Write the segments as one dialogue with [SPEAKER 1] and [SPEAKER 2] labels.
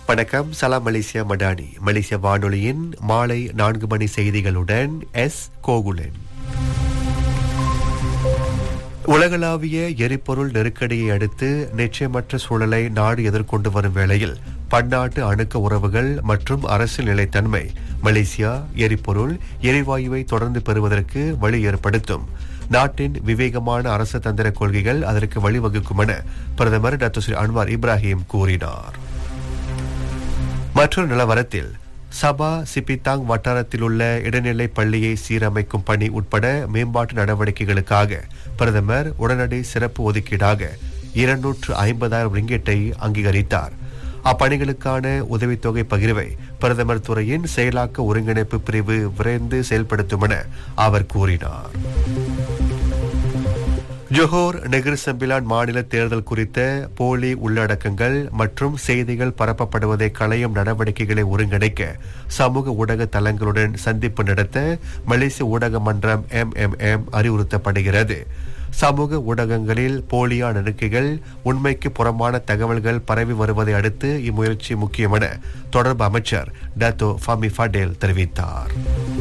[SPEAKER 1] வணக்கம் சலாம் மலேசியா மடானி மலேசிய வானொலியின் மாலை நான்கு மணி செய்திகளுடன் எஸ் கோகுலன் உலகளாவிய எரிபொருள் நெருக்கடியை அடுத்து நிச்சயமற்ற சூழலை நாடு எதிர்கொண்டு வரும் வேளையில் பன்னாட்டு அணுக்க உறவுகள் மற்றும் அரசியல் நிலைத்தன்மை மலேசியா எரிபொருள் எரிவாயுவை தொடர்ந்து பெறுவதற்கு வழி ஏற்படுத்தும் நாட்டின் விவேகமான அரசு தந்திர கொள்கைகள் அதற்கு வழிவகுக்கும் என பிரதமர் டாக்டர் ஸ்ரீ அன்வார் இப்ராஹிம் கூறினார் மற்றொரு நிலவரத்தில் சபா சிபித்தாங் வட்டாரத்தில் உள்ள இடைநிலை பள்ளியை சீரமைக்கும் பணி உட்பட மேம்பாட்டு நடவடிக்கைகளுக்காக பிரதமர் உடனடி சிறப்பு ஒதுக்கீடாக இருநூற்று ஐம்பதாயிரம் ரிங்கெட்டை அங்கீகரித்தார் அப்பணிகளுக்கான உதவித்தொகை பகிர்வை பிரதமர் துறையின் செயலாக்க ஒருங்கிணைப்பு பிரிவு விரைந்து செயல்படுத்தும் என அவர் கூறினார் ஜொஹோர் நெகிர் சம்பிலான் மாநில தேர்தல் குறித்த போலி உள்ளடக்கங்கள் மற்றும் செய்திகள் பரப்பப்படுவதை களையும் நடவடிக்கைகளை ஒருங்கிணைக்க சமூக ஊடக தளங்களுடன் சந்திப்பு நடத்த மலேசிய ஊடக மன்றம் எம்எம்எம் அறிவுறுத்தப்படுகிறது சமூக ஊடகங்களில் போலியான அறிக்கைகள் உண்மைக்கு புறமான தகவல்கள் பரவி வருவதை அடுத்து இம்முயற்சி முக்கியம் என தொடர்பு அமைச்சர் டத்தோ ஃபமி ஃபடேல் தெரிவித்தார்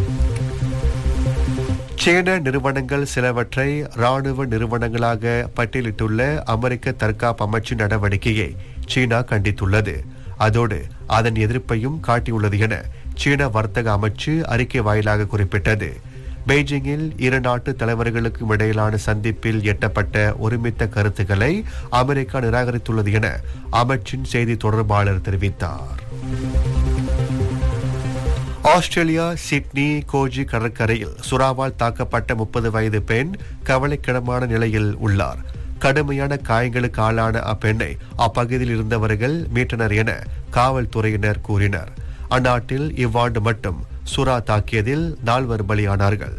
[SPEAKER 1] சீன நிறுவனங்கள் சிலவற்றை ராணுவ நிறுவனங்களாக பட்டியலிட்டுள்ள அமெரிக்க தற்காப்பு அமைச்சின் நடவடிக்கையை சீனா கண்டித்துள்ளது அதோடு அதன் எதிர்ப்பையும் காட்டியுள்ளது என சீன வர்த்தக அமைச்சு அறிக்கை வாயிலாக குறிப்பிட்டது பெய்ஜிங்கில் இரு நாட்டு தலைவர்களுக்கும் இடையிலான சந்திப்பில் எட்டப்பட்ட ஒருமித்த கருத்துக்களை அமெரிக்கா நிராகரித்துள்ளது என அமைச்சின் செய்தி தொடர்பாளர் தெரிவித்தார் ஆஸ்திரேலியா சிட்னி கோஜி கடற்கரையில் சுறாவால் தாக்கப்பட்ட முப்பது வயது பெண் கவலைக்கிடமான நிலையில் உள்ளார் கடுமையான காயங்களுக்கு ஆளான அப்பெண்ணை அப்பகுதியில் இருந்தவர்கள் மீட்டனர் என காவல்துறையினர் கூறினர் அந்நாட்டில் இவ்வாண்டு மட்டும் சுறா தாக்கியதில் நால்வர் பலியானார்கள்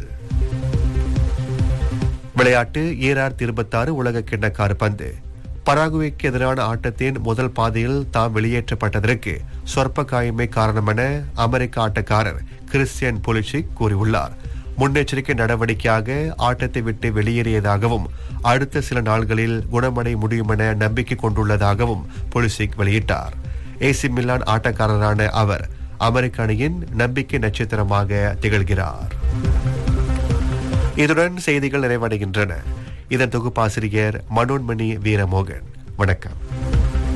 [SPEAKER 1] விளையாட்டு ஈராயிரத்தி இருபத்தாறு உலக கிண்ண காற்பந்து பராகுவேக்கு எதிரான ஆட்டத்தின் முதல் பாதையில் தாம் வெளியேற்றப்பட்டதற்கு சொற்ப காயமே காரணம் என அமெரிக்க ஆட்டக்காரர் கிறிஸ்டியன் பொலிச்சிக் கூறியுள்ளார் முன்னெச்சரிக்கை நடவடிக்கையாக ஆட்டத்தை விட்டு வெளியேறியதாகவும் அடுத்த சில நாள்களில் குணமடை முடியும் என நம்பிக்கை கொண்டுள்ளதாகவும் பொலிசிக் வெளியிட்டார் ஏசி மில்லான் ஆட்டக்காரரான அவர் அமெரிக்க அணியின் நம்பிக்கை நட்சத்திரமாக திகழ்கிறார் இதுடன் செய்திகள் நிறைவடைகின்றன இதன் தொகுப்பாசிரியர் மனோன்மணி வீரமோகன் வணக்கம்